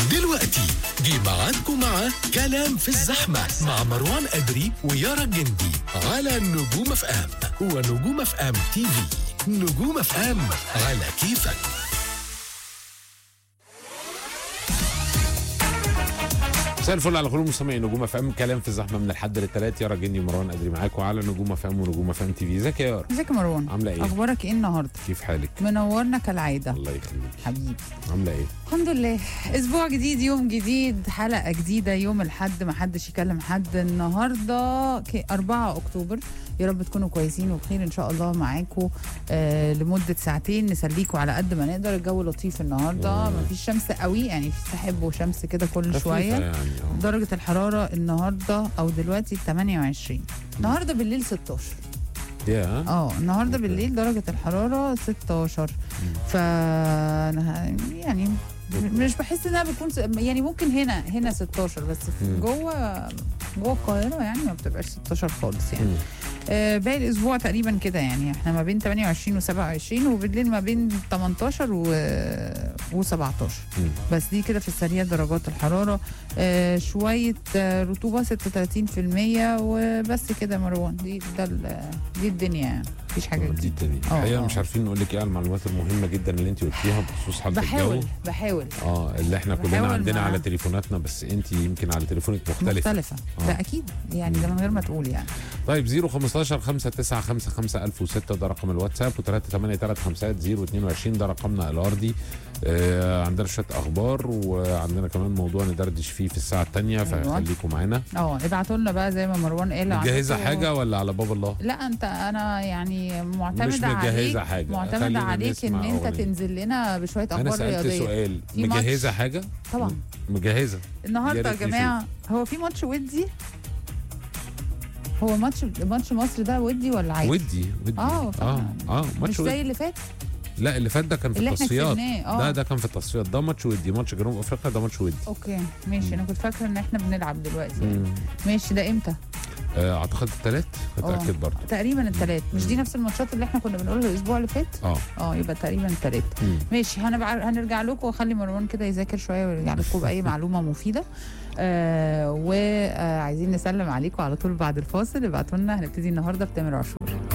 دلوقتي جه ميعادكم مع كلام في الزحمة مع مروان أدري ويارا جندي على نجوم اف ام ونجوم اف ام تي في نجوم اف ام على كيفك مساء الفل على كل مستمعي نجوم اف ام كلام في الزحمه من الحد للثلاث يارا جني مروان ادري معاكم على نجوم اف ام ونجوم اف ام تي في ازيك يا يارا ازيك يا مروان عامله ايه اخبارك ايه النهارده كيف حالك منورنا كالعاده الله يخليك حبيبي عامله ايه الحمد لله اسبوع جديد يوم جديد حلقه جديده يوم الحد ما حدش يكلم حد النهارده ك- 4 اكتوبر يا رب تكونوا كويسين وبخير ان شاء الله معاكم آه لمده ساعتين نسليكوا على قد ما نقدر الجو لطيف النهارده مم. ما فيش شمس قوي يعني في سحب وشمس كده كل خفيفة شويه يعني اه درجه الحراره النهارده او دلوقتي 28 النهارده بالليل 16 يا اه النهارده أوكي. بالليل درجة الحرارة 16 ف يعني مش بحس انها بتكون س- يعني ممكن هنا هنا 16 بس في مم. جوه جوه القاهرة يعني ما بتبقاش 16 خالص يعني مم. آه باقي الاسبوع تقريبا كده يعني احنا ما بين 28 و27 وبالليل ما بين 18 و و17 مم. بس دي كده في السريع درجات الحرارة آه شوية آه رطوبة 36% وبس كده مروان دي ده ال- دي الدنيا يعني مفيش حاجة دي جديدة الدنيا اه، الحقيقه اه. مش عارفين نقول لك ايه على المعلومات المهمه جدا اللي انت قلتيها بخصوص حاله بحاول الجو بحاول اه اللي احنا كلنا بحاول عندنا مع- على تليفوناتنا بس انت يمكن على تليفونك مختلفه مختلفة اه. ده أكيد يعني ده من غير ما تقول يعني طيب 015 5955 1006 ده رقم الواتساب و383 022 ده رقمنا الارضي آه عندنا شويه اخبار وعندنا كمان موضوع ندردش فيه في الساعه الثانيه أيوة. فخليكم معانا اه ابعتوا لنا بقى زي ما مروان قال مجهزه عندكم- حاجه ولا على باب الله؟ لا انت انا يعني مش معتمدة عليك مجهزه حاجه معتمدة خلينا عليك ان نسمع انت أغنية. تنزل لنا بشوية انا اخبار سالت رياضية سؤال في ماتش. مجهزه حاجه؟ طبعا مجهزه النهارده يا يا ريت جماعه هو في ماتش ودي هو ماتش ماتش مصر ده ودي ولا عادي؟ ودي ودي اه اه طبعاً. اه مش ماتش زي ودي اللي فات لا اللي فات ده كان في اللي احنا التصفيات كسبناه اه ده ده كان في التصفيات ده ماتش ودي ماتش جنوب افريقيا ده ماتش ودي اوكي ماشي انا كنت فاكره ان احنا بنلعب دلوقتي مم. ماشي ده امتى؟ آه، اعتقد الثلاث اتاكد برضه تقريبا الثلاث مش دي نفس الماتشات اللي احنا كنا بنقولها الاسبوع اللي فات؟ اه اه يبقى تقريبا الثلاث مم. ماشي هنبع... هنرجع لكم واخلي مروان كده يذاكر شويه ويرجع لكم باي معلومه مفيده آه وعايزين نسلم عليكم على طول بعد الفاصل ابعتوا لنا هنبتدي النهارده بتامر عاشور